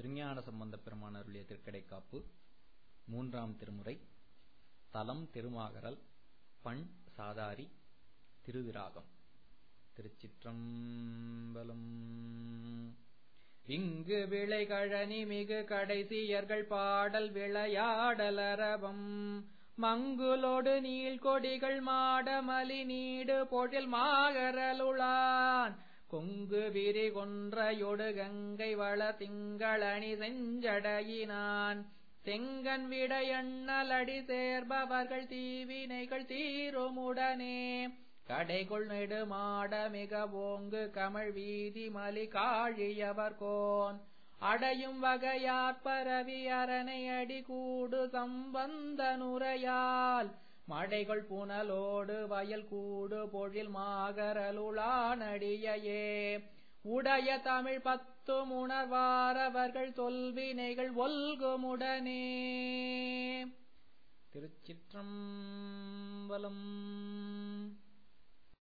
திருஞான சம்பந்த பெருமான் அருளிய திருக்கடைக்காப்பு மூன்றாம் திருமுறை தலம் திருமாகரல் பண் சாதாரி திருவிராகம் திருச்சிற்றம்பலம் இங்கு விளை கழனி மிகு கடைசியர்கள் பாடல் விளையாடலரவம் மங்குலோடு நீள்கொடிகள் மாடமலி நீடு பொழில் மாகரலுளான் கொங்கு விரி கொன்றையொடு கங்கை வள திங்களணி செஞ்சடையினான் செங்கன் விடையண்ணலடி சேர்பவர்கள் தீவினைகள் தீருமுடனே கடைகொள் நெடுமாட மிக ஓங்கு கமழ் வீதி மலி காழியவர் கோன் அடையும் வகையாற் பரவி அரணை அடி கூடு சம்பந்த நுரையால் மடைகள் புனலோடு வயல் கூடு பொழில் மாகரலுளானடியே உடைய தமிழ் பத்து உணர்வாரவர்கள் தொல்வினைகள் ஒல்குமுடனே திருச்சிற்றம்பலம்